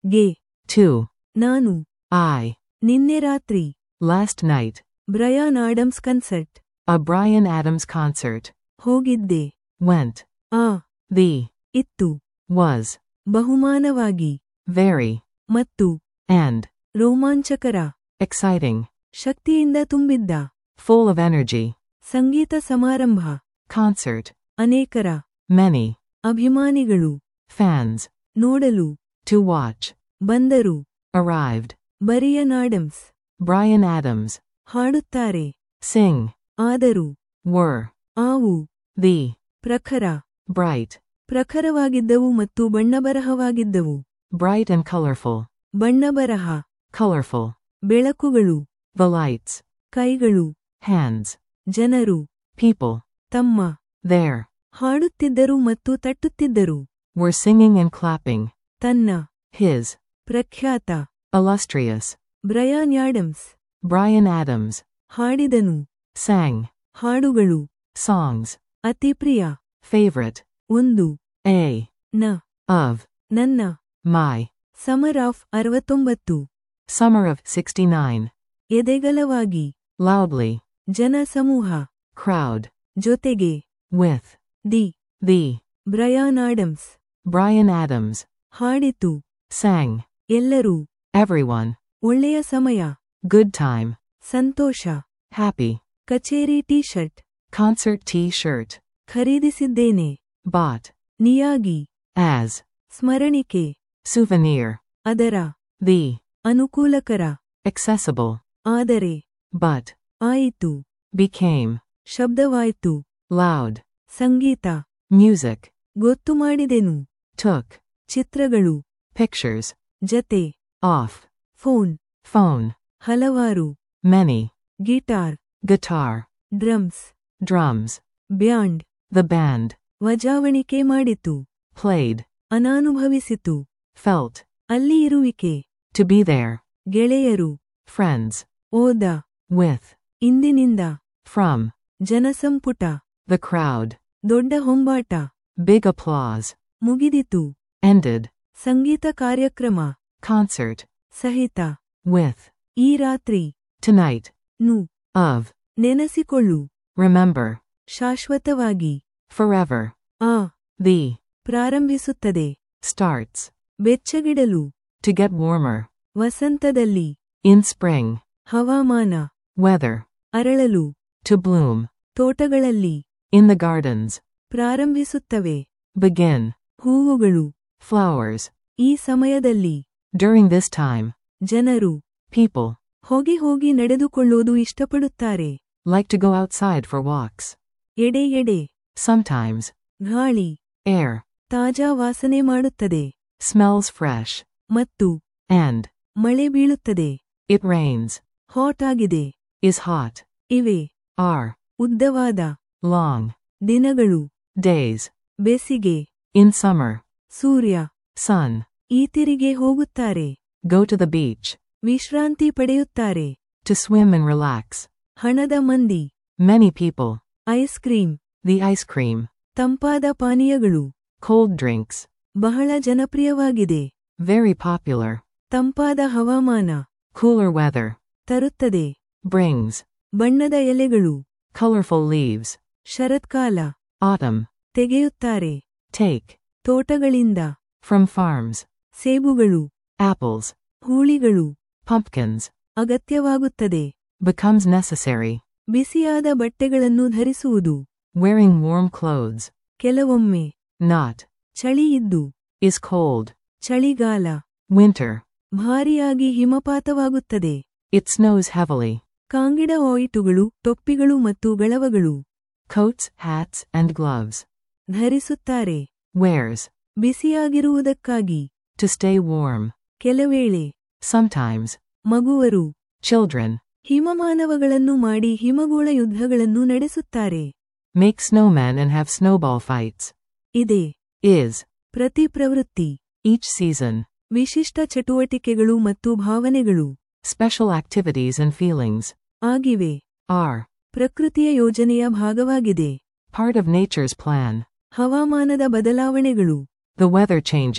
ಗೆ Two. ನಾನು I. ನಿನ್ನೆ ರಾತ್ರಿ Last night. Brian Adams concert A Brian Adams concert. ಹೋಗಿದ್ದೆ Went. ಆ The. ಇತ್ತು Was. ಬಹುಮಾನವಾಗಿ Very. ಮತ್ತು And. ರೋಮಾಂಚಕರ Exciting. ಶಕ್ತಿಯಿಂದ ತುಂಬಿದ್ದ Full of energy. ಸಂಗೀತ ಸಮಾರಂಭ Concert. ಅನೇಕರ Many. ಅಭಿಮಾನಿಗಳು Fans. ನೋಡಲು To watch. ಬಂದರು Arrived. Brian Adams Brian Adams. ಹಾಡುತ್ತಾರೆ Sing. ಆದರೂ Were. ಆವು The. ಪ್ರಖರ Bright. ಪ್ರಖರವಾಗಿದ್ದವು ಮತ್ತು ಬಣ್ಣಬರಹವಾಗಿದ್ದವು Bright and colorful. ಬಣ್ಣಬರಹ Colorful. ಬೆಳಕುಗಳು The lights. ಕೈಗಳು Hands. ಜನರು People. ತಮ್ಮ There. ಹಾಡುತ್ತಿದ್ದರು ಮತ್ತು ತಟ್ಟುತ್ತಿದ್ದರು Were singing and clapping. ತನ್ನ His. ಪ್ರಖ್ಯಾತ Illustrious. Brian Adams Brian Adams. ಹಾಡಿದನು Sang. ಹಾಡುಗಳು Songs. ಅತಿ ಪ್ರಿಯ Favorite. ಒಂದು A. ನ Of. ನನ್ನ My. ಸಮರ್ ಆಫ್ ಅರವತ್ತೊಂಬತ್ತು Summer of 69. ಎದೆಗಲವಾಗಿ Loudly. ಜನಸಮೂಹ Crowd. ಜೊತೆಗೆ With. The The. Brian Adams Brian Adams. ಹಾಡಿತು Sang. ಎಲ್ಲರೂ Everyone. ಒಳ್ಳೆಯ ಸಮಯ Good time. ಸಂತೋಷ Happy. ಕಚೇರಿ ಟೀ ಶರ್ಟ್ Concert t-shirt. ಖರೀದಿಸಿದ್ದೇನೆ Bought. ನಿಯಾಗಿ As. ಸ್ಮರಣಿಕೆ Souvenir. ಅದರ The. ಅನುಕೂಲಕರ Accessible. ಆದರೆ But. ಆಯಿತು Became. ಶಬ್ದವಾಯ್ತು Loud. ಸಂಗೀತ Music. ಗೊತ್ತು ಮಾಡಿದೆನು Took. ಚಿತ್ರಗಳು Pictures. ಜತೆ Off. Phone Phone. ಹಲವಾರು Many. Guitar Guitar. ಡ್ರಮ್ಸ್ Drums. ಬ್ಯಾಂಡ್ The band. ವಜಾವಣಿಕೆ ಮಾಡಿತು Played. ಅನಾನುಭವಿಸಿತು Felt. ಅಲ್ಲಿ ಇರುವಿಕೆ To be there. ಗೆಳೆಯರು Friends. ಓದ With. ಇಂದಿನಿಂದ From. ಜನಸಂಪುಟ The crowd. ದೊಡ್ಡ ಹೊಂಬಾಟ Big applause. ಮುಗಿದಿತು Ended. ಸಂಗೀತ ಕಾರ್ಯಕ್ರಮ Concert. ಸಹಿತ With. ಈ ರಾತ್ರಿ Tonight. ನು Of. ನೆನಸಿಕೊಳ್ಳು Remember. ಶಾಶ್ವತವಾಗಿ Forever. ಆ The. ಪ್ರಾರಂಭಿಸುತ್ತದೆ Starts. ಬೆಚ್ಚಗಿಡಲು To get warmer. ವಸಂತದಲ್ಲಿ In spring. ಹವಾಮಾನ Weather. ಅರಳಲು To bloom. ತೋಟಗಳಲ್ಲಿ In the gardens. ಪ್ರಾರಂಭಿಸುತ್ತವೆ Begin. ಹೂವುಗಳು Flowers. ಈ ಸಮಯದಲ್ಲಿ During this time. ಜನರು People. ಹೋಗಿ ಹೋಗಿ ನಡೆದುಕೊಳ್ಳೋದು ಇಷ್ಟಪಡುತ್ತಾರೆ Like to go outside for walks. ಎಡೆ ಎಡೆ Sometimes. ಗಾಳಿ Air. ತಾಜಾ ವಾಸನೆ ಮಾಡುತ್ತದೆ Smells fresh. ಮತ್ತು And. ಮಳೆ ಬೀಳುತ್ತದೆ It rains. ಹಾಟ್ ಆಗಿದೆ Is hot. ಇವೆ Are. ಉದ್ದವಾದ Long. ದಿನಗಳು Days. ಬೇಸಿಗೆ In summer. ಸೂರ್ಯ Sun. ಈತಿರಿಗೆ ಹೋಗುತ್ತಾರೆ Go to the beach. ವಿಶ್ರಾಂತಿ ಪಡೆಯುತ್ತಾರೆ To swim and relax. ಹಣದ ಮಂದಿ Many people. Ice cream The ice cream. ತಂಪಾದ ಪಾನೀಯಗಳು Cold drinks. ಬಹಳ ಜನಪ್ರಿಯವಾಗಿದೆ Very popular. ತಂಪಾದ ಹವಾಮಾನ Cooler weather. ತರುತ್ತದೆ Brings. ಬಣ್ಣದ ಎಲೆಗಳು Colorful leaves. ಶರತ್ಕಾಲ Autumn. ತೆಗೆಯುತ್ತಾರೆ Take. ತೋಟಗಳಿಂದ From farms. ಸೇಬುಗಳು Apples. ಹೂಳಿಗಳು Pumpkins. ಅಗತ್ಯವಾಗುತ್ತದೆ Becomes necessary. ಬಿಸಿಯಾದ ಬಟ್ಟೆಗಳನ್ನು ಧರಿಸುವುದು Wearing warm clothes. ಕೆಲವೊಮ್ಮೆ Not. ಚಳಿ ಇದ್ದು Is cold. ಚಳಿಗಾಲ Winter. ಭಾರಿಯಾಗಿ ಹಿಮಪಾತವಾಗುತ್ತದೆ It snows heavily. ಕಾಂಗಿಡ ಆಯಿಟುಗಳು ಟೊಪ್ಪಿಗಳು ಮತ್ತು ಗಳವಗಳು Coats, hats, and gloves. ಧರಿಸುತ್ತಾರೆ Wears. ಬಿಸಿಯಾಗಿರುವುದಕ್ಕಾಗಿ To stay warm. ಕೆಲವೇಳೆ Sometimes. ಮಗುವರು Children. ಹಿಮಮಾನವಗಳನ್ನು ಮಾಡಿ ಹಿಮಗೋಳ ಯುದ್ಧಗಳನ್ನು ನಡೆಸುತ್ತಾರೆ Make snowmen and have snowball fights. ಇದೆ Is. ಪ್ರತಿ ಪ್ರವೃತ್ತಿ Each season. ವಿಶಿಷ್ಟ ಚಟುವಟಿಕೆಗಳು ಮತ್ತು ಭಾವನೆಗಳು Special activities and feelings. ಆಗಿವೆ Are. ಪ್ರಕೃತಿಯ ಯೋಜನೆಯ ಭಾಗವಾಗಿದೆ Part of nature's plan. ಹವಾಮಾನದ ಬದಲಾವಣೆಗಳು The weather changes.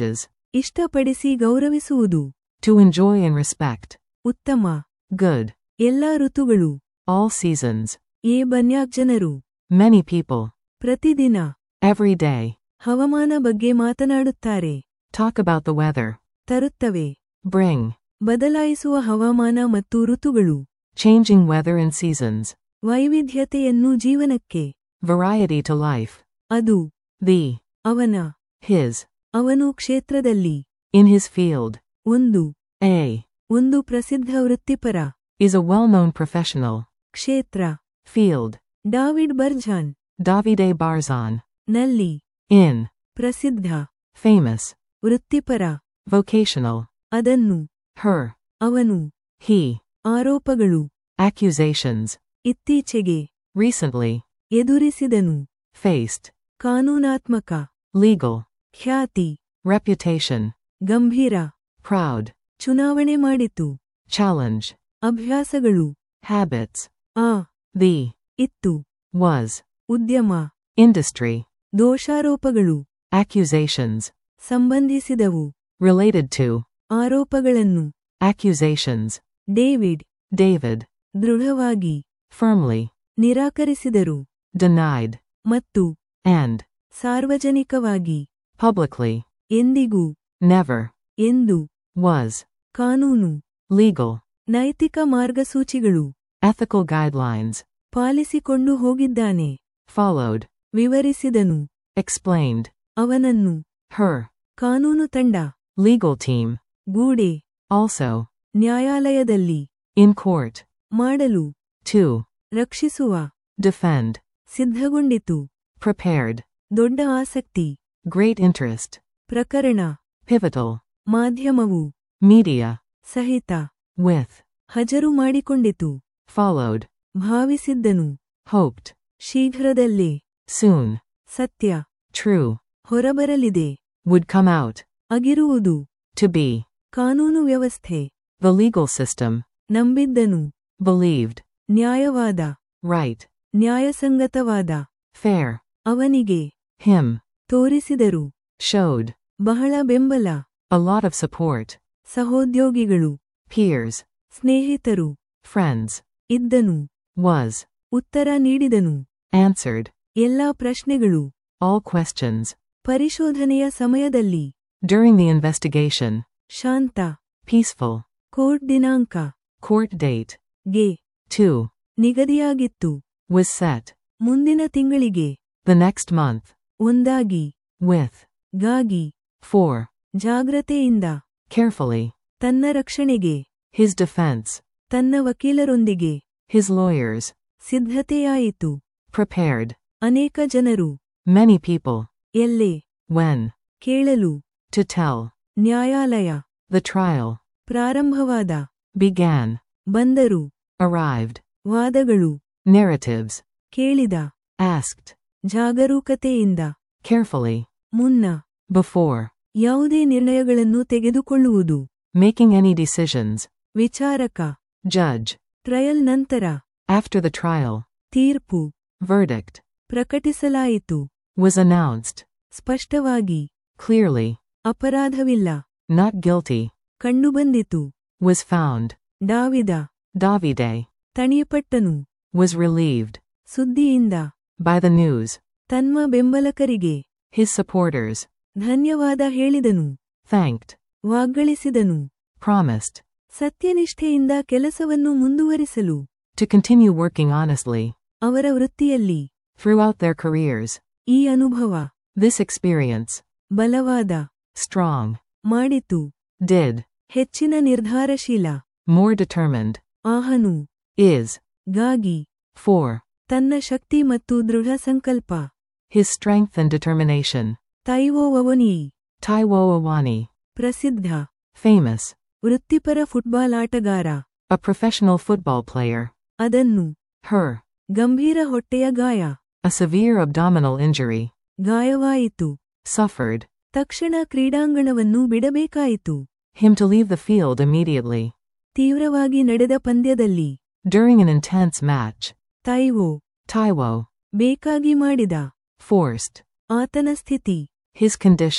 ಇಷ್ಟಪಡಿಸಿ ಗೌರವಿಸುವುದು To enjoy and respect. ಉತ್ತಮ Good. ಎಲ್ಲಾ ಋತುಗಳು All seasons. ಏ ಬನ್ಯಾಕ್ ಜನರು Many people. ಪ್ರತಿದಿನ Every day. ಹವಾಮಾನ ಬಗ್ಗೆ ಮಾತನಾಡುತ್ತಾರೆ Talk about the weather. ತರುತ್ತವೆ Bring. ಬದಲಾಯಿಸುವ ಹವಾಮಾನ ಮತ್ತು ಋತುಗಳು Changing weather and seasons. ವೈವಿಧ್ಯತೆಯನ್ನು ಜೀವನಕ್ಕೆ Variety to life. ಅದು The. ಅವನ His. ಅವನು ಕ್ಷೇತ್ರದಲ್ಲಿ In his field. ಒಂದು A. ಒಂದು ಪ್ರಸಿದ್ಧ ವೃತ್ತಿಪರ Is a well-known professional. ಕ್ಷೇತ್ರ Field. ಡಾವಿಡ್ ಬರ್ಜಾನ್ Davide Barzan. ನಲ್ಲಿ In. ಪ್ರಸಿದ್ಧ Famous. ವೃತ್ತಿಪರ Vocational. ಅದನ್ನು Her. ಅವನು He. ಆರೋಪಗಳು Accusations. ಇತ್ತೀಚೆಗೆ Recently. ಎದುರಿಸಿದನು Faced. ಕಾನೂನಾತ್ಮಕ Legal. ಖ್ಯಾತಿ Reputation. ಗಂಭೀರ Proud. ಚುನಾವಣೆ ಮಾಡಿತು Challenge. ಅಭ್ಯಾಸಗಳು Habits. ಆ The. ಇತ್ತು Was. ಉದ್ಯಮ Industry. ದೋಷಾರೋಪಗಳು Accusations. ಸಂಬಂಧಿಸಿದವು Related to. ಆರೋಪಗಳನ್ನು Accusations. David David. ದೃಢವಾಗಿ Firmly. ನಿರಾಕರಿಸಿದರು Denied. ಮತ್ತು And. ಸಾರ್ವಜನಿಕವಾಗಿ Publicly. ಎಂದಿಗೂ Never. ಎಂದು Was. ಕಾನೂನು Legal. ನೈತಿಕ ಮಾರ್ಗಸೂಚಿಗಳು Ethical guidelines. ಪಾಲಿಸಿಕೊಂಡು ಹೋಗಿದ್ದಾನೆ Followed. ವಿವರಿಸಿದನು Explained. ಅವನನ್ನು Her. ಕಾನೂನು ತಂಡ Legal team. ಗೂಡೆ Also. ನ್ಯಾಯಾಲಯದಲ್ಲಿ In court. ಮಾಡಲು To. ರಕ್ಷಿಸುವ Defend. ಸಿದ್ಧಗೊಂಡಿತು Prepared. ದೊಡ್ಡ ಆಸಕ್ತಿ Great interest. ಪ್ರಕರಣ Pivotal. ಮಾಧ್ಯಮವು Media. ಸಹಿತ With. ಹಜರು ಮಾಡಿಕೊಂಡಿತು Followed. ಭಾವಿಸಿದ್ದನು Hoped. ಶೀಘ್ರದಲ್ಲೇ Soon. ಸತ್ಯ True. ಹೊರಬರಲಿದೆ Would come out. ಆಗಿರುವುದು To be. ಕಾನೂನು ವ್ಯವಸ್ಥೆ The legal system. ನಂಬಿದ್ದನು Believed. ನ್ಯಾಯವಾದ Right. ನ್ಯಾಯಸಂಗತವಾದ Fair. ಅವನಿಗೆ Him. ತೋರಿಸಿದರು Showed. ಬಹಳ ಬೆಂಬಲ A lot of support. ಸಹೋದ್ಯೋಗಿಗಳು Peers. ಸ್ನೇಹಿತರು Friends. ಇದ್ದನು Was. ಉತ್ತರ ನೀಡಿದನು Answered. ಎಲ್ಲಾ ಪ್ರಶ್ನೆಗಳು All questions. ಪರಿಶೋಧನೆಯ ಸಮಯದಲ್ಲಿ During the investigation. ಶಾಂತ Peaceful. ಕೋರ್ಟ್ ದಿನಾಂಕ Court date. ಗೆ 2. ನಿಗದಿಯಾಗಿತ್ತು Was set. ಮುಂದಿನ ತಿಂಗಳಿಗೆ The next month. ಒಂದಾಗಿ With. ಗಾಗಿ 4. ಜಾಗ್ರತೆಯಿಂದ Carefully. ತನ್ನ ರಕ್ಷಣೆಗೆ His defense. ತನ್ನ ವಕೀಲರೊಂದಿಗೆ His lawyers. ಸಿದ್ಧತೆಯಾಯಿತು Prepared. ಅನೇಕ ಜನರು Many people. ಎಲ್ಲೇ When. ಕೇಳಲು To tell. ನ್ಯಾಯಾಲಯ The trial. ಪ್ರಾರಂಭವಾದ Began. ಬಂದರು Arrived. ವಾದಗಳು Narratives. ಕೇಳಿದ Asked. ಜಾಗರೂಕತೆಯಿಂದ Carefully. ಮುನ್ನ Before. ಯಾವುದೇ ನಿರ್ಣಯಗಳನ್ನು ತೆಗೆದುಕೊಳ್ಳುವುದು Making any decisions. ವಿಚಾರಕ Judge. ಟ್ರಯಲ್ ನಂತರ After the trial. ತೀರ್ಪು Verdict. ಪ್ರಕಟಿಸಲಾಯಿತು Was announced. ಸ್ಪಷ್ಟವಾಗಿ Clearly. ಅಪರಾಧವಿಲ್ಲ Not guilty. ಕಂಡುಬಂದಿತು Was found. Davide Davide. ತಣಿಯಪಟ್ಟನು Was relieved. ಸುದ್ದಿಯಿಂದ By the news. ತನ್ಮ ಬೆಂಬಲಕರಿಗೆ His supporters. ಧನ್ಯವಾದ ಹೇಳಿದನು Thanked. ವಾಗ್ಗಳಿಸಿದನು Promised. ಸತ್ಯನಿಷ್ಠೆಯಿಂದ ಕೆಲಸವನ್ನು ಮುಂದುವರಿಸಲು To continue working honestly. ಅವರ ವೃತ್ತಿಯಲ್ಲಿ Throughout their careers. ಈ ಅನುಭವ This experience. ಬಲವಾದ Strong. ಮಾಡಿತು Did. ಹೆಚ್ಚಿನ ನಿರ್ಧಾರಶೀಲ More determined. ಆಹನು Is. ಗಾಗಿ For. ತನ್ನ ಶಕ್ತಿ ಮತ್ತು ದೃಢ ಸಂಕಲ್ಪ His strength and determination. Taiwo Awani Taiwo Awani. ಪ್ರಸಿದ್ಧ Famous. ವೃತ್ತಿಪರ ಫುಟ್ಬಾಲ್ ಆಟಗಾರ A professional football player. ಅದನ್ನು Her. ಗಂಭೀರ ಹೊಟ್ಟೆಯ ಗಾಯ A severe abdominal injury. ಗಾಯವಾಯಿತು Suffered. ತಕ್ಷಣ ಕ್ರೀಡಾಂಗಣವನ್ನು ಬಿಡಬೇಕಾಯಿತು Him to leave the field immediately. ತೀವ್ರವಾಗಿ ನಡೆದ ಪಂದ್ಯದಲ್ಲಿ During an intense match. ತೈವೋ Taiwo. ಬೇಕಾಗಿ ಮಾಡಿದ Forced. ಆತನ ಸ್ಥಿತಿ His condition.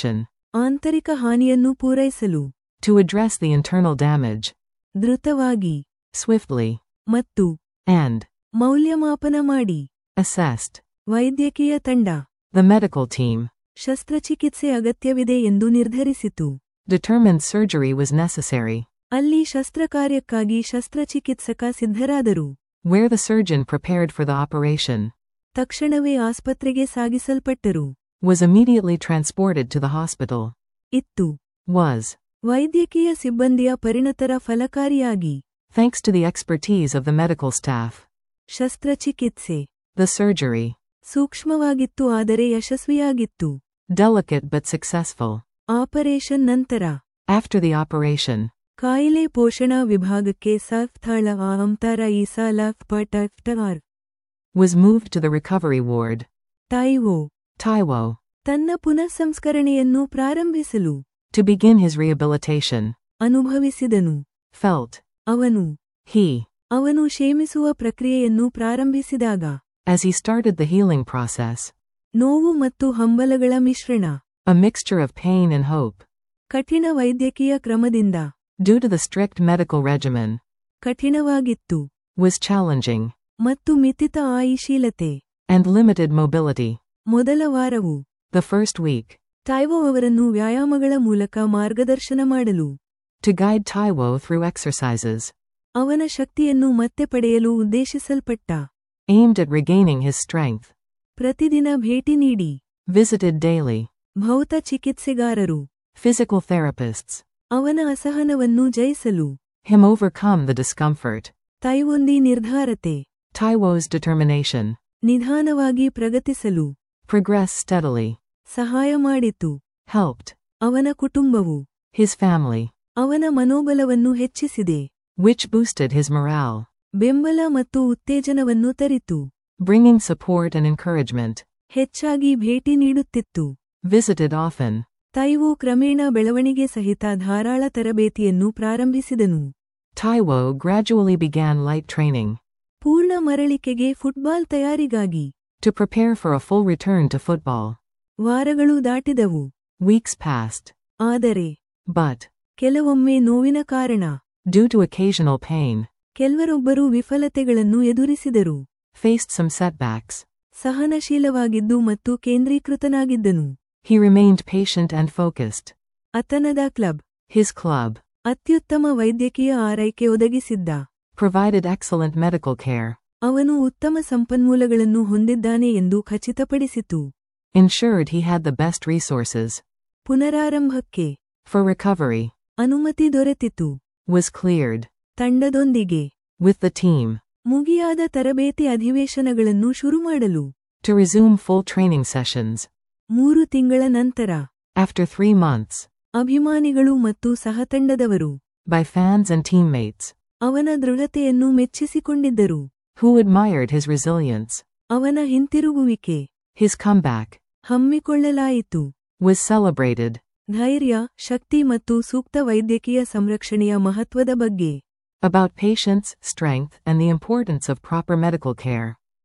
ಆಂತರಿಕ ಹಾನಿಯನ್ನು ಪೂರೈಸಲು To address the internal damage. ಧೃತವಾಗಿ Swiftly. ಮತ್ತು And. ಮೌಲ್ಯಮಾಪನ ಮಾಡಿ Assessed. ವೈದ್ಯಕೀಯ ತಂಡ The medical team. ಶಸ್ತ್ರಚಿಕಿತ್ಸೆ ಅಗತ್ಯವಿದೆ ಎಂದು ನಿರ್ಧರಿಸಿತು Determined surgery was necessary. ಅಲ್ಲಿ ಶಸ್ತ್ರಕಾರ್ಯಕ್ಕಾಗಿ ಶಸ್ತ್ರಚಿಕಿತ್ಸಕ ಸಿದ್ಧರಾದರು Where the surgeon prepared for the operation. ತಕ್ಷಣವೇ ಆಸ್ಪತ್ರೆಗೆ ಸಾಗಿಸಲ್ಪಟ್ಟರು Was immediately transported to the hospital. ಇತ್ತು Was. ವೈದ್ಯಕೀಯ ಸಿಬ್ಬಂದಿಯ ಪರಿಣತರ ಫಲಕಾರಿಯಾಗಿ Thanks to the expertise of the medical staff. ಶಸ್ತ್ರಚಿಕಿತ್ಸೆ The surgery. ಸೂಕ್ಷ್ಮವಾಗಿತ್ತು ಆದರೆ ಯಶಸ್ವಿಯಾಗಿತ್ತು Delicate but successful. ಆಪರೇಷನ್ ನಂತರ After the operation. ಕಾಯಿಲೆ ಪೋಷಣಾ ವಿಭಾಗಕ್ಕೆ ಸಾಫ್ತಾಳ ಅಂತರ ಈಸಾಲಾಫ್ ಪಟಾರ್ Was moved to the recovery ward. ತಾಯಿವೋ Taiwo. ತನ್ನ ಪುನಃಸಂಸ್ಕರಣೆಯನ್ನು ಪ್ರಾರಂಭಿಸಲು To begin his rehabilitation. ಅನುಭವಿಸಿದನು Felt. ಅವನು He. ಅವನು ಕ್ಷೇಮಿಸುವ ಪ್ರಕ್ರಿಯೆಯನ್ನು ಪ್ರಾರಂಭಿಸಿದಾಗ As he started the healing process. ನೋವು ಮತ್ತು ಹಂಬಲಗಳ ಮಿಶ್ರಣ A mixture of pain and hope. ಕಠಿಣ ವೈದ್ಯಕೀಯ ಕ್ರಮದಿಂದ Due to the strict medical regimen. ಕಠಿಣವಾಗಿತ್ತು Was challenging. ಮತ್ತು ಮಿತಿತ ಆಯಿಶೀಲತೆ And limited mobility. ಮೊದಲ ವಾರವು The first week. ಟೈವೋ ಅವರನ್ನು ವ್ಯಾಯಾಮಗಳ ಮೂಲಕ ಮಾರ್ಗದರ್ಶನ ಮಾಡಲು To guide Taiwo through exercises. ಅವನ ಶಕ್ತಿಯನ್ನು ಮತ್ತೆ ಪಡೆಯಲು ಉದ್ದೇಶಿಸಲ್ಪಟ್ಟ Aimed at regaining his strength. ಪ್ರತಿದಿನ ಭೇಟಿ ನೀಡಿ Visited daily. ಭೌತ ಚಿಕಿತ್ಸೆಗಾರರು Physical therapists. ಅವನ ಅಸಹನವನ್ನು ಜಯಿಸಲು Him overcome the discomfort. ತೈವೊಂದಿ ನಿರ್ಧಾರತೆ Taiwo's determination. ನಿಧಾನವಾಗಿ ಪ್ರಗತಿಸಲು Progress steadily. ಸಹಾಯ ಮಾಡಿತು Helped. ಅವನ ಕುಟುಂಬವು His family. ಅವನ ಮನೋಬಲವನ್ನು ಹೆಚ್ಚಿಸಿದೆ Which boosted his morale. ಬೆಂಬಲ ಮತ್ತು ಉತ್ತೇಜನವನ್ನು ತರಿತು Bringing support and encouragement. ಹೆಚ್ಚಾಗಿ ಭೇಟಿ ನೀಡುತ್ತಿತ್ತು Visited often. ತೈವು ಕ್ರಮೇಣ ಬೆಳವಣಿಗೆ ಸಹಿತ ಧಾರಾಳ ತರಬೇತಿಯನ್ನು ಪ್ರಾರಂಭಿಸಿದನು Taiwo gradually began light training. ಪೂರ್ಣ ಮರಳಿಕೆಗೆ ಫುಟ್ಬಾಲ್ ತಯಾರಿಗಾಗಿ To prepare for a full return to football. ವಾರಗಳು ದಾಟಿದವು Weeks passed. ಆದರೆ But. ಕೆಲವೊಮ್ಮೆ ನೋವಿನ ಕಾರಣ Due to occasional pain. ಕೆಲವರೊಬ್ಬರು ವಿಫಲತೆಗಳನ್ನು ಎದುರಿಸಿದರು Faced some setbacks. ಸಹನಶೀಲವಾಗಿದ್ದು ಮತ್ತು ಕೇಂದ್ರೀಕೃತನಾಗಿದ್ದನು He remained patient and focused. ಅತನದ ಕ್ಲಬ್ His club. ಅತ್ಯುತ್ತಮ ವೈದ್ಯಕೀಯ ಆರೈಕೆ ಒದಗಿಸಿದ್ದ Provided excellent medical care. ಅವನು ಉತ್ತಮ ಸಂಪನ್ಮೂಲಗಳನ್ನು ಹೊಂದಿದ್ದಾನೆ ಎಂದು ಖಚಿತಪಡಿಸಿತು Ensured he had the best resources. ಪುನರಾರಂಭಕ್ಕೆ For recovery. ಅನುಮತಿ ದೊರೆತಿತು Was cleared. ತಂಡದೊಂದಿಗೆ With the team. ಮುಗಿಯಾದ ತರಬೇತಿ ಅಧಿವೇಶನಗಳನ್ನು ಶುರುಮಾಡಲು To resume full training sessions. ಮೂರು ತಿಂಗಳ ನಂತರ After three months. ಅಭಿಮಾನಿಗಳು ಮತ್ತು ಸಹತಂಡದವರು By fans and teammates. ಅವನ ದೃಢತೆಯನ್ನು ಮೆಚ್ಚಿಸಿಕೊಂಡಿದ್ದರು Who admired his resilience. ಅವನ ಹಿಂತಿರುಗುವಿಕೆ His comeback. ಹಮ್ಮಿಕೊಳ್ಳಲಾಯಿತು Was celebrated. ಧೈರ್ಯ ಶಕ್ತಿ ಮತ್ತು ಸೂಕ್ತ ವೈದ್ಯಕೀಯ ಸಂರಕ್ಷಣೆಯ ಮಹತ್ವದ ಬಗ್ಗೆ About patience, strength, and the importance of proper medical care.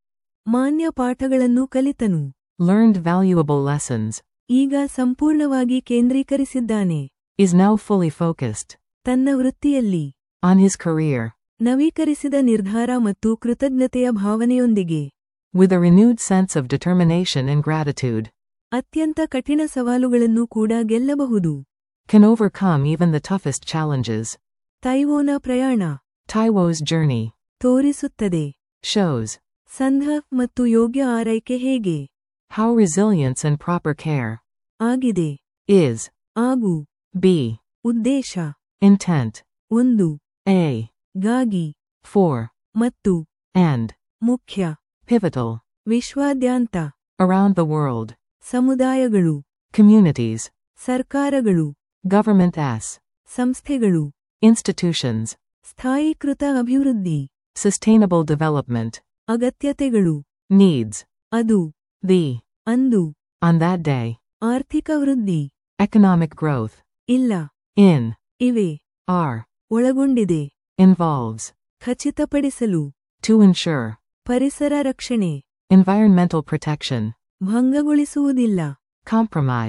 ಮಾನ್ಯ ಪಾಠಗಳನ್ನು ಕಲಿತನು Learned valuable lessons. ಈಗ ಸಂಪೂರ್ಣವಾಗಿ ಕೇಂದ್ರೀಕರಿಸಿದ್ದಾನೆ Is now fully focused. ತನ್ನ ವೃತ್ತಿಯಲ್ಲಿ On his career. ನವೀಕರಿಸಿದ ನಿರ್ಧಾರ ಮತ್ತು ಕೃತಜ್ಞತೆಯ ಭಾವನೆಯೊಂದಿಗೆ With a renewed sense of determination and gratitude. ಅತ್ಯಂತ ಕಠಿಣ ಸವಾಲುಗಳನ್ನು ಕೂಡ ಗೆಲ್ಲಬಹುದು Can overcome even the toughest challenges. ತೈವೋನ ಪ್ರಯಾಣ Taiwo's journey. ತೋರಿಸುತ್ತದೆ Shows. ಸಂಧ ಮತ್ತು ಯೋಗ್ಯ ಆರೈಕೆ ಹೇಗೆ How resilience and proper care. ಆಗಿದೆ Is. ಆಗು B. ಉದ್ದೇಶ Intent. ಒಂದು A. ಗಾಗಿ For. ಮತ್ತು And. ಮುಖ್ಯ Pivotal. ವಿಶ್ವಾದ್ಯಾಂತ Around the world. ಸಮುದಾಯಗಳು Communities. ಸರ್ಕಾರಗಳು Government S. ಸಂಸ್ಥೆಗಳು Institutions. ಸ್ಥಾಯೀಕೃತ ಅಭಿವೃದ್ಧಿ Sustainable development. ಅಗತ್ಯತೆಗಳು Needs. ಅದು The. ಅಂದು On that day. ಆರ್ಥಿಕ ವೃದ್ಧಿ Economic growth. ಇಲ್ಲ In. ಇವೆ Are. ಒಳಗೊಂಡಿದೆ Involves. ಖಚಿತಪಡಿಸಲು To ensure. ಪರಿಸರ ರಕ್ಷಣೆ Environmental protection. ಭಂಗಗೊಳಿಸುವುದಿಲ್ಲ Compromised.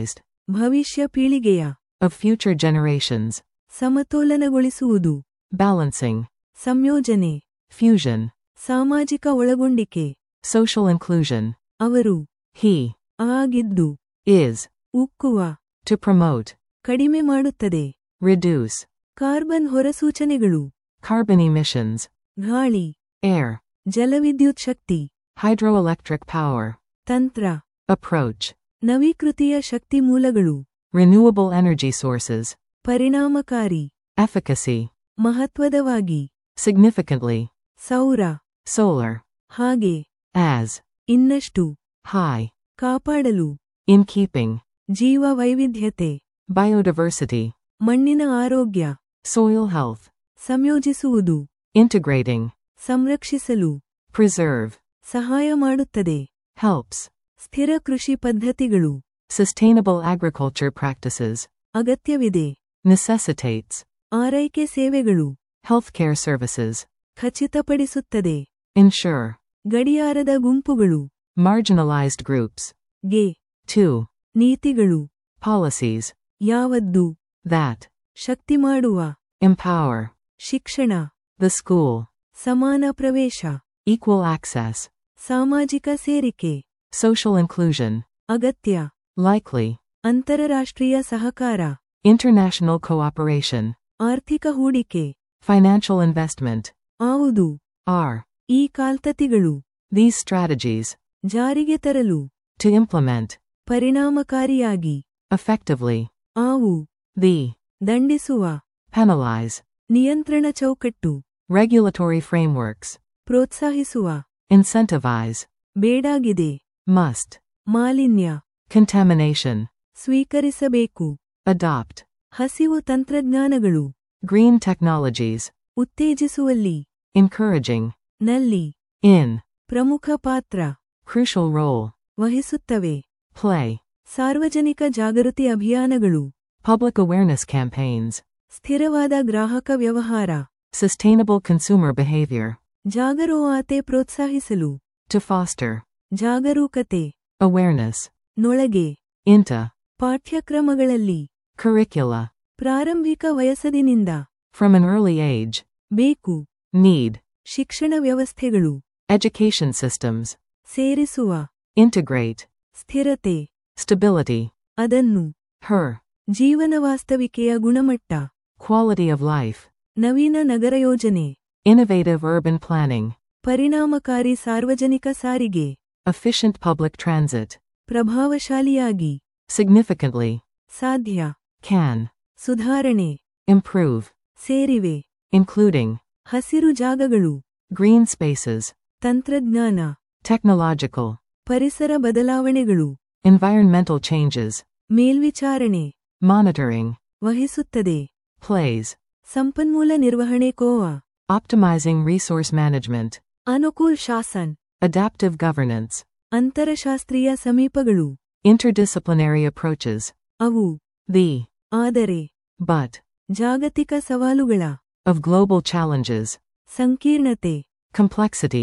ಭವಿಷ್ಯ ಪೀಳಿಗೆಯ of future generations, ಸಮತೋಲನಗೊಳಿಸುವುದು balancing, ಸಂಯೋಜನೆ fusion, ಸಾಮಾಜಿಕ ಒಳಗೊಂಡಿಕೆ social inclusion, ಅವರು he, ಆಗಿದ್ದು is, ಉಕ್ಕುವ to promote, ಕಡಿಮೆ ಮಾಡುತ್ತದೆ reduce, ಕಾರ್ಬನ್ ಹೊರಸೂಚನೆಗಳು carbon emissions, ಗಾಳಿ air, ಜಲವಿದ್ಯುತ್ ಶಕ್ತಿ hydroelectric power, ತಂತ್ರ approach, ನವೀಕೃತಿಯ ಶಕ್ತಿ ಮೂಲಗಳು renewable energy sources, ಪರಿಣಾಮಕಾರಿ efficacy, ಮಹತ್ವದವಾಗಿ significantly, ಸೌರ solar, ಹಾಗೆ as, ಇನ್ನಷ್ಟು high, ಕಾಪಾಡಲು in keeping, ಜೀವ ವೈವಿಧ್ಯತೆ biodiversity, ಮಣ್ಣಿನ ಆರೋಗ್ಯ soil health, ಸಂಯೋಜಿಸುವುದು integrating, ಸಂರಕ್ಷಿಸಲು preserve, ಸಹಾಯ ಮಾಡುತ್ತದೆ helps, ಸ್ಥಿರ ಕೃಷಿ ಪದ್ಧತಿಗಳು sustainable agriculture practices, ಅಗತ್ಯವಿದೆ necessitates, ಆರೈಕೆ ಸೇವೆಗಳು healthcare services, ಖಚಿತಪಡಿಸುತ್ತದೆ ensure, ಗಡಿಯಾರದ ಗುಂಪುಗಳು marginalized groups, ಗೆ 2, ನೀತಿಗಳು policies, ಯಾವದ್ದು that, ಶಕ್ತಿ ಮಾಡುವ empower, ಶಿಕ್ಷಣ the school, ಸಮಾನ ಪ್ರವೇಶ equal access, ಸಾಮಾಜಿಕ ಸೇರಿಕೆ social inclusion, ಅಗತ್ಯ likely, ಅಂತರರಾಷ್ಟ್ರೀಯ ಸಹಕಾರ international cooperation, ಆರ್ಥಿಕ ಹೂಡಿಕೆ financial investment, ಆವುದು are, ಈ ಕಾಲ್ತತಿಗಳು these strategies, ಜಾರಿಗೆ ತರಲು to implement, ಪರಿಣಾಮಕಾರಿಯಾಗಿ effectively, ಆವು the, ದಂಡಿಸುವ penalize, ನಿಯಂತ್ರಣ ಚೌಕಟ್ಟು regulatory frameworks, ಪ್ರೋತ್ಸಾಹಿಸುವ incentivize, ಬೇಡಾಗಿದೆ must, ಮಾಲಿನ್ಯ contamination, ಸ್ವೀಕರಿಸಬೇಕು adopt, ಹಸಿವು ತಂತ್ರಜ್ಞಾನಗಳು green technologies, ಉತ್ತೇಜಿಸುವಲ್ಲಿ encouraging, ನಲ್ಲಿ in, ಪ್ರಮುಖ ಪಾತ್ರ crucial role, ವಹಿಸುತ್ತವೆ play, ಸಾರ್ವಜನಿಕ ಜಾಗೃತಿ ಅಭಿಯಾನಗಳು public awareness campaigns, ಸ್ಥಿರವಾದ ಗ್ರಾಹಕ ವ್ಯವಹಾರ sustainable consumer behavior, ಜಾಗರೂಕತೆ ಪ್ರೋತ್ಸಾಹಿಸಲು to foster, ಜಾಗರೂಕತೆ awareness, ನೊಳಗೆ into, ಪಾಠ್ಯಕ್ರಮಗಳಲ್ಲಿ curricula, ಪ್ರಾರಂಭಿಕ ವಯಸ್ಸದಿನಿಂದ from an early age, ಬೇಕು need, ಶಿಕ್ಷಣ ವ್ಯವಸ್ಥೆಗಳು education systems, ಸೇರಿಸುವ integrate, ಸ್ಥಿರತೆ stability, ಅದನ್ನು her, ಜೀವನ ವಾಸ್ತವಿಕೆಯ ಗುಣಮಟ್ಟ quality of life, ನವೀನ ನಗರ ಯೋಜನೆ innovative urban planning, ಪರಿಣಾಮಕಾರಿ ಸಾರ್ವಜನಿಕ ಸಾರಿಗೆ efficient public transit, ಪ್ರಭಾವಶಾಲಿಯಾಗಿ significantly, ಸಾಧ್ಯ can, ಸುಧಾರಣೆ improve, ಸೇರಿವೆ including, ಹಸಿರು ಜಾಗಗಳು green spaces, ತಂತ್ರಜ್ಞಾನ technological, ಪರಿಸರ ಬದಲಾವಣೆಗಳು environmental changes, ಮೇಲ್ವಿಚಾರಣೆ monitoring, ವಹಿಸುತ್ತದೆ plays, ಸಂಪನ್ಮೂಲ ನಿರ್ವಹಣೆ ಕೋವಾ optimizing resource management, ಅನುಕೂಲ್ ಶಾಸನ್ adaptive governance, ಅಂತರಶಾಸ್ತ್ರೀಯ ಸಮೀಪಗಳು interdisciplinary approaches, ಅವು the, ಆದರೆ but, ಜಾಗತಿಕ ಸವಾಲುಗಳ of global challenges, ಸಂಕೀರ್ಣತೆ complexity,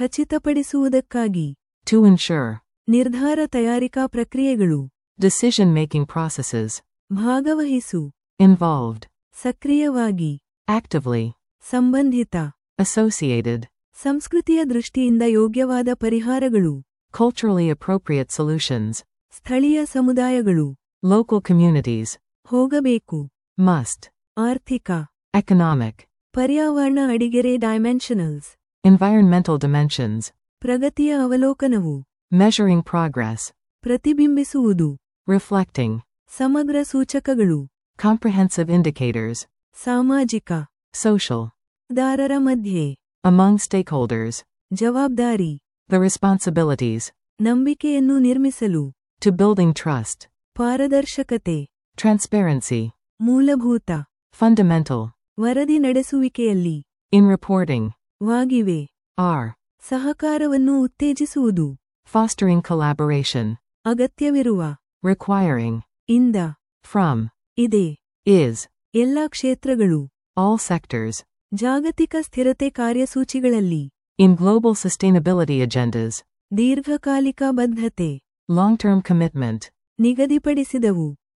ಖಚಿತಪಡಿಸುವುದಕ್ಕಾಗಿ to ensure, ನಿರ್ಧಾರ ತಯಾರಿಕಾ ಪ್ರಕ್ರಿಯೆಗಳು decision making processes, ಭಾಗವಹಿಸು involved, ಸಕ್ರಿಯವಾಗಿ actively, ಸಂಬಂಧಿತ associated, ಸಂಸ್ಕೃತಿಯ ದೃಷ್ಟಿಯಿಂದ ಯೋಗ್ಯವಾದ ಪರಿಹಾರಗಳು culturally appropriate solutions, ಸ್ಥಳೀಯ ಸಮುದಾಯಗಳು local communities, ಹೋಗಬೇಕು must, ಆರ್ಥಿಕ economic, ಪರ್ಯಾವರಣ ಅಡಿಗೆರೆ ಡೈಮೆನ್ಷನಲ್ಸ್ environmental dimensions, ಪ್ರಗತಿಯ ಅವಲೋಕನವು measuring progress, ಪ್ರತಿಬಿಂಬಿಸುವುದು reflecting, ಸಮಗ್ರ ಸೂಚಕಗಳು comprehensive indicators, ಸಾಮಾಜಿಕ social, ದಾರರ ಮಧ್ಯೆ among stakeholders, ಜವಾಬ್ದಾರಿ the responsibilities, ನಂಬಿಕೆಯನ್ನು ನಿರ್ಮಿಸಲು to building trust, ಪಾರದರ್ಶಕತೆ transparency, ಮೂಲಭೂತ fundamental, ವರದಿ ನಡೆಸುವಿಕೆಯಲ್ಲಿ in reporting, ವಾಗಿವೆ are, ಸಹಕಾರವನ್ನು ಉತ್ತೇಜಿಸುವುದು fostering collaboration, ಅಗತ್ಯವಿರುವ requiring, ಇಂದ from, ಇದೆ is, ಎಲ್ಲಾ ಕ್ಷೇತ್ರಗಳು all sectors, ಜಾಗತಿಕ ಸ್ಥಿರತೆ ಕಾರ್ಯಸೂಚಿಗಳಲ್ಲಿ in global sustainability agendas, ದೀರ್ಘಕಾಲಿಕ ಬದ್ಧತೆ long term commitment, ನಿಗದಿಪಡಿಸಿದವು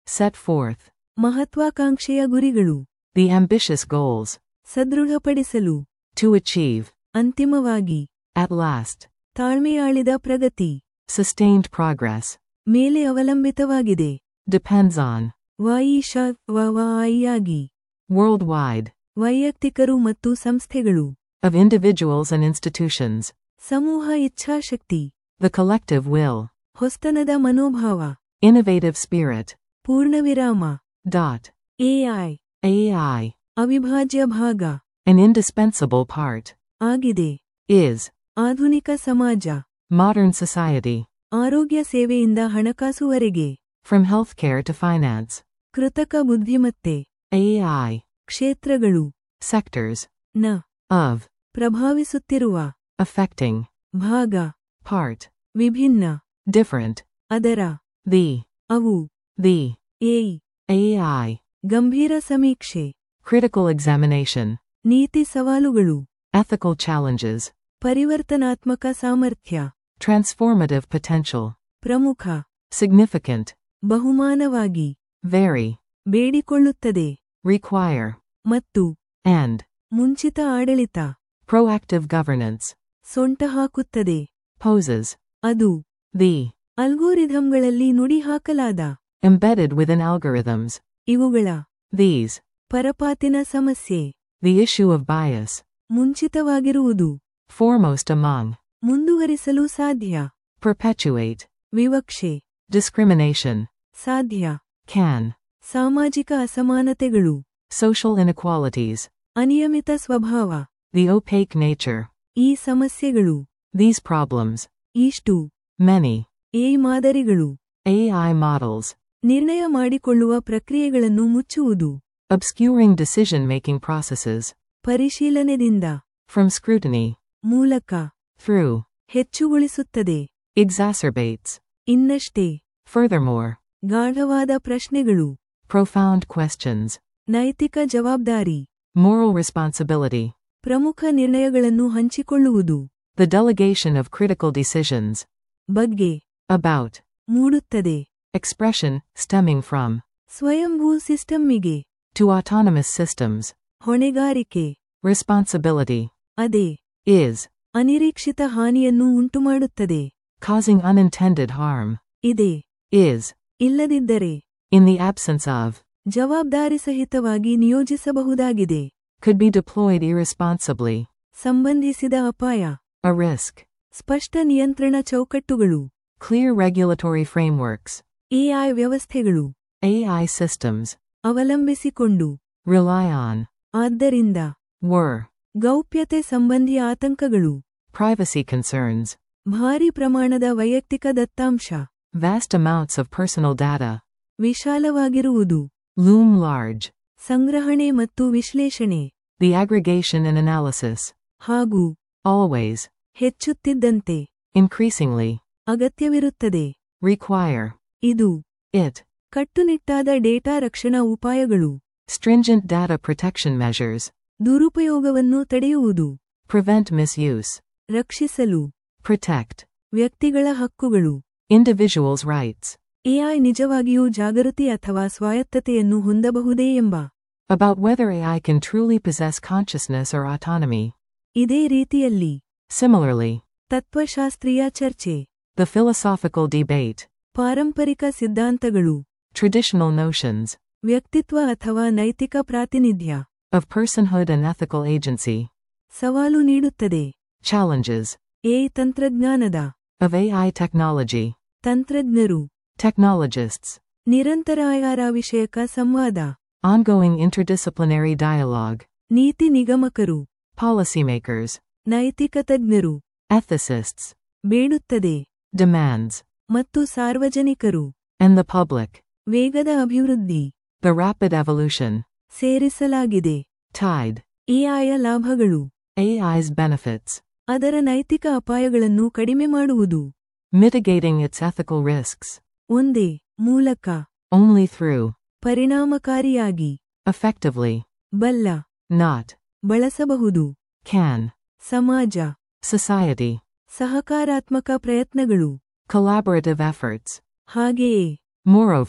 Set forth. ಮಹತ್ವಾಕಾಂಕ್ಷೆಯ ಗುರಿಗಳು The ambitious goals. ಸದೃಢಪಡಿಸಲು To achieve. ಅಂತಿಮವಾಗಿ At last. ತಾಳ್ಮೆಯಾಳಿದ Pragathi Sustained progress. ಮೇಲೆ ಅವಲಂಬಿತವಾಗಿದೆ Depends on. ವಾಯಿಷ ವವಾಯಿಯಾಗಿ Worldwide. ವೈಯಕ್ತಿಕರು ಮತ್ತು ಸಂಸ್ಥೆಗಳು Of individuals and institutions. ಸಮೂಹ ಇಚ್ಛಾಶಕ್ತಿ The collective will. ಹೊಸ್ತನದ ಮನೋಭಾವ Innovative spirit. ಪೂರ್ಣವಿರಾಮ Dot. AI AI. ಅವಿಭಾಜ್ಯ ಭಾಗ An indispensable part. ಆಗಿದೆ Is. ಆಧುನಿಕ ಸಮಾಜ Modern society. ಆರೋಗ್ಯ ಸೇವೆಯಿಂದ ಹಣಕಾಸುವರೆಗೆ From healthcare to finance. ಕೃತಕ ಬುದ್ಧಿಮತ್ತೆ AI. ಕ್ಷೇತ್ರಗಳು Sectors. ನ Of. ಪ್ರಭಾವಿಸುತ್ತಿರುವ Affecting. ಭಾಗ Part. ವಿಭಿನ್ನ Different. ಅದರ The. ಅವು The. ಏಯ್ AI. ಗಂಭೀರ ಸಮೀಕ್ಷೆ Critical examination. ನೀತಿ ಸವಾಲುಗಳು Ethical challenges. ಪರಿವರ್ತನಾತ್ಮಕ ಸಾಮರ್ಥ್ಯ Transformative potential. ಪ್ರಮುಖ Significant. ಬಹುಮಾನವಾಗಿ Very. ಬೇಡಿಕೊಳ್ಳುತ್ತದೆ Require. ಮತ್ತು And. ಮುಂಚಿತ ಆಡಳಿತ Proactive governance. ಸೊಂಟ ಹಾಕುತ್ತದೆ Poses. ಅದು The. ಅಲ್ಗೋರಿಥಂಗಳಲ್ಲಿ ನುಡಿ ಹಾಕಲಾದ Embedded within algorithms. ಇವುಗಳ These. ಪರಪಾತಿನ ಸಮಸ್ಯೆ The issue of bias. ಮುಂಚಿತವಾಗಿರುವುದು Foremost among. ಮುಂದುವರಿಸಲು ಸಾಧ್ಯ Perpetuate. ವಿವಕ್ಷೆ Discrimination. ಸಾಧ್ಯ Can. ಸಾಮಾಜಿಕ ಅಸಮಾನತೆಗಳು Social inequalities. ಅನಿಯಮಿತ ಸ್ವಭಾವ The opaque nature. ಈ ಸಮಸ್ಯೆಗಳು These problems. ಇಷ್ಟು Many. ಎ ಮಾದರಿಗಳು AI models. ನಿರ್ಣಯ ಮಾಡಿಕೊಳ್ಳುವ ಪ್ರಕ್ರಿಯೆಗಳನ್ನು ಮುಚ್ಚುವುದು Obscuring decision making processes. ಪರಿಶೀಲನೆದಿಂದ From scrutiny. ಮೂಲಕ Through. ಹೆಚ್ಚುಗೊಳಿಸುತ್ತದೆ Exacerbates. ಇನ್ನಷ್ಟೇ Furthermore. ಗಾಢವಾದ ಪ್ರಶ್ನೆಗಳು Profound questions. ನೈತಿಕ ಜವಾಬ್ದಾರಿ Moral responsibility. ಪ್ರಮುಖ ನಿರ್ಣಯಗಳನ್ನು ಹಂಚಿಕೊಳ್ಳುವುದು The delegation of critical decisions. ಬಗ್ಗೆ About. ಮೂಡುತ್ತದೆ Expression, stemming from. ಸ್ವಯಂಭೂ ಸಿಸ್ಟಮ್ಮಿಗೆ To autonomous systems. ಹೊಣೆಗಾರಿಕೆ Responsibility. ಅದೇ Is. ಅನಿರೀಕ್ಷಿತ ಹಾನಿಯನ್ನು ಉಂಟುಮಾಡುತ್ತದೆ Causing unintended harm. ಇದೆ Is. ಇಲ್ಲದಿದ್ದರೆ In the absence of. ಜವಾಬ್ದಾರಿಸಹಿತವಾಗಿ ನಿಯೋಜಿಸಬಹುದಾಗಿದೆ Could be deployed irresponsibly. ಸಂಬಂಧಿಸಿದ ಅಪಾಯ A risk. ಸ್ಪಷ್ಟ ನಿಯಂತ್ರಣ ಚೌಕಟ್ಟುಗಳು Clear regulatory frameworks. ಎಐ ವ್ಯವಸ್ಥೆಗಳು AI systems. ಅವಲಂಬಿಸಿಕೊಂಡು Rely on. ಆದ್ದರಿಂದ Were. ಗೌಪ್ಯತೆ ಸಂಬಂಧಿ ಆತಂಕಗಳು Privacy concerns. ಭಾರಿ ಪ್ರಮಾಣದ ವೈಯಕ್ತಿಕ ದತ್ತಾಂಶ Vast amounts of personal data. ವಿಶಾಲವಾಗಿರುವುದು Loom large. ಸಂಗ್ರಹಣೆ ಮತ್ತು ವಿಶ್ಲೇಷಣೆ The aggregation and analysis. ಹಾಗೂ Always. ಹೆಚ್ಚುತ್ತಿದ್ದಂತೆ Increasingly. ಅಗತ್ಯವಿರುತ್ತದೆ Require. ಇದು It. ಕಟ್ಟುನಿಟ್ಟಾದ ಡೇಟಾ ರಕ್ಷಣಾ ಉಪಾಯಗಳು Stringent data protection measures. ದುರುಪಯೋಗವನ್ನು ತಡೆಯುವುದು Prevent misuse. ರಕ್ಷಿಸಲು Protect. ವ್ಯಕ್ತಿಗಳ ಹಕ್ಕುಗಳು Individuals' rights. ಎಐ ನಿಜವಾಗಿಯೂ ಜಾಗೃತಿ ಅಥವಾ ಸ್ವಾಯತ್ತತೆಯನ್ನು ಹೊಂದಬಹುದೇ ಎಂಬ About whether AI can truly possess consciousness or autonomy. ಇದೇ ರೀತಿಯಲ್ಲಿ Similarly. ತತ್ವಶಾಸ್ತ್ರೀಯ ಚರ್ಚೆ The philosophical debate. ಪಾರಂಪರಿಕ ಸಿದ್ಧಾಂತಗಳು Traditional notions. ವ್ಯಕ್ತಿತ್ವ ಅಥವಾ ನೈತಿಕ ಪ್ರಾತಿನಿಧ್ಯ Of personhood and ethical agency. ಸವಾಲು ನೀಡುತ್ತದೆ Challenges. ಎ ತಂತ್ರಜ್ಞಾನದ Of AI technology. ತಂತ್ರಜ್ಞರು Technologists. ನಿರಂತರ ಆಯಾರ ವಿಷಯಕ ಸಂವಾದ Ongoing interdisciplinary dialogue. ನೀತಿ ನಿಗಮಕರು Policymakers. ನೈತಿಕ ತಜ್ಞರು Ethicists. ಬೇಡುತ್ತದೆ Demands. ಮತ್ತು ಸಾರ್ವಜನಿಕರು And the public. ವೇಗದ ಅಭಿವೃದ್ಧಿ The rapid evolution. ಸೇರಿಸಲಾಗಿದೆ Tied. ಎಐಯ ಲಾಭಗಳು AI's benefits. ಅದರ ನೈತಿಕ ಅಪಾಯಗಳನ್ನು ಕಡಿಮೆ ಮಾಡುವುದು Mitigating its ethical risks. ಒಂದೇ ಮೂಲಕ Only through. ಪರಿಣಾಮಕಾರಿಯಾಗಿ Effectively. ಬಲ್ಲ Not. ಬಳಸಬಹುದು Can. ಸಮಾಜ Society. ಸಹಕಾರಾತ್ಮಕ ಪ್ರಯತ್ನಗಳು Collaborative efforts. ಹಾಗೆಯೇ Moreover.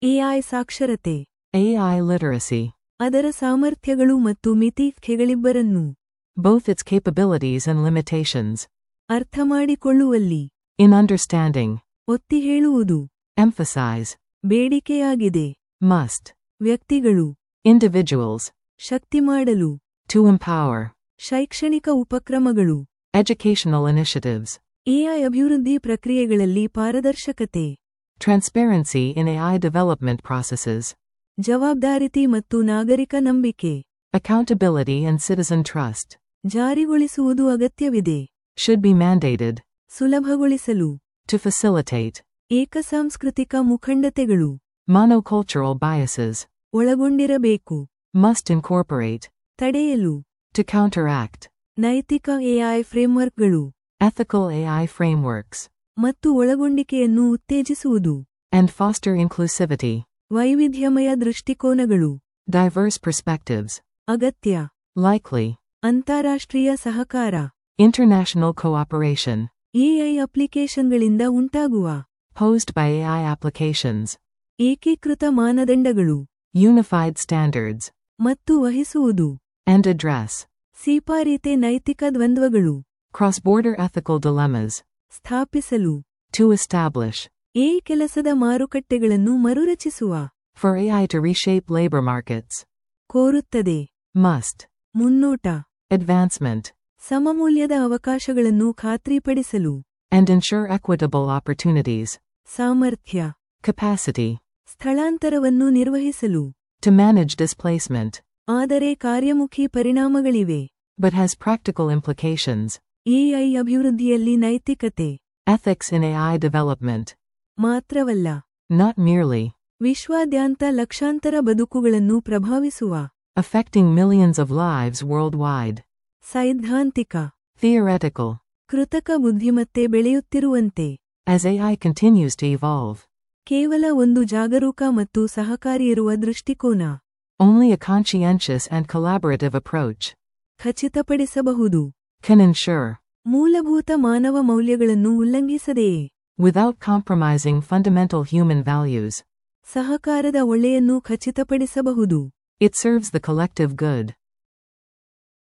ಎಐ ಸಾಕ್ಷರತೆ AI literacy. ಅದರ ಸಾಮರ್ಥ್ಯಗಳು ಮತ್ತು ಮಿತಿಗಳಿಬ್ಬರನ್ನೂ Both its capabilities and limitations. ಅರ್ಥಮಾಡಿಕೊಳ್ಳುವಲ್ಲಿ In understanding. ಒತ್ತಿ ಹೇಳುವುದು Emphasize. ಬೇಡಿಕೆಯಾಗಿದೆ Must. ವ್ಯಕ್ತಿಗಳು Individuals. ಶಕ್ತಿ ಮಾಡಲು To empower. ಶೈಕ್ಷಣಿಕ ಉಪಕ್ರಮಗಳು Educational initiatives. ಎಐ ಅಭಿವೃದ್ಧಿ ಪ್ರಕ್ರಿಯೆಗಳಲ್ಲಿ ಪಾರದರ್ಶಕತೆ Transparency in AI development processes. ಜವಾಬ್ದಾರಿತಿ ಮತ್ತು ನಾಗರಿಕ ನಂಬಿಕೆ Accountability and citizen trust. ಜಾರಿಗೊಳಿಸುವುದು ಅಗತ್ಯವಿದೆ Should be mandated. ಸುಲಭಗೊಳಿಸಲು To facilitate. ಏಕಸಾಂಸ್ಕೃತಿಕ ಮುಖಂಡತೆಗಳು Monocultural biases. ಒಳಗೊಂಡಿರಬೇಕು Must incorporate. ತಡೆಯಲು To counteract. ನೈತಿಕ ಎಐ ಫ್ರೇಮ್ವರ್ಕ್ಗಳು Ethical AI frameworks. ಮತ್ತು ಒಳಗೊಂಡಿಕೆಯನ್ನು ಉತ್ತೇಜಿಸುವುದು And foster inclusivity. ವೈವಿಧ್ಯಮಯ ದೃಷ್ಟಿಕೋನಗಳು Diverse perspectives. ಅಗತ್ಯ Likely. ಅಂತಾರಾಷ್ಟ್ರೀಯ ಸಹಕಾರ International cooperation. ಎಐ ಅಪ್ಲಿಕೇಶನ್ಗಳಿಂದ ಉಂಟಾಗುವ Posed by AI applications. ಏಕೀಕೃತ ಮಾನದಂಡಗಳು Unified standards. ಮತ್ತು ವಹಿಸುವುದು And address. ಸೀಪಾರೀತೆ ನೈತಿಕ ದ್ವಂದ್ವಗಳು Cross border ethical dilemmas. ಸ್ಥಾಪಿಸಲು To establish. ಎ ಕೆಲಸದ ಮಾರುಕಟ್ಟೆಗಳನ್ನು ಮರುರಚಿಸುವ For AI to reshape labor markets. ಕೋರುತ್ತದೆ Must. ಮುನ್ನೋಟ Advancement. ಸಮಮೂಲ್ಯದ ಅವಕಾಶಗಳನ್ನು ಖಾತ್ರಿಪಡಿಸಲು And ensure equitable opportunities. ಸಾಮರ್ಥ್ಯ Capacity. ಸ್ಥಳಾಂತರವನ್ನು ನಿರ್ವಹಿಸಲು To manage displacement. ಆದರೆ ಕಾರ್ಯಮುಖಿ ಪರಿಣಾಮಗಳಿವೆ But has practical implications. AI ಅಭಿವೃದ್ಧಿಯಲ್ಲಿ ನೈತಿಕತೆ Ethics in AI development. ಮಾತ್ರವಲ್ಲ Not merely. ವಿಶ್ವಾದ್ಯಂತ ಲಕ್ಷಾಂತರ ಬದುಕುಗಳನ್ನು ಪ್ರಭಾವಿಸುವ Affecting millions of lives worldwide. ಸೈದ್ಧಾಂತಿಕ Theoretical. ಕೃತಕ ಬುದ್ಧಿಮತ್ತೆ ಬೆಳೆಯುತ್ತಿರುವಂತೆ As AI continues to evolve. ಕೇವಲ ಒಂದು ಜಾಗರೂಕ ಮತ್ತು ಸಹಕಾರಿಯಿರುವ ದೃಷ್ಟಿಕೋನ Only a conscientious and collaborative approach ಖಚಿತಪಡಿಸಬಹುದು can ensure, ಮೂಲಭೂತ ಮಾನವ ಮೌಲ್ಯಗಳನ್ನು ಉಲ್ಲಂಘಿಸದೆಯೇ without compromising fundamental human values, ಸಹಕಾರದ ಒಳ್ಳೆಯನ್ನು ಖಚಿತಪಡಿಸಬಹುದು it serves the collective good.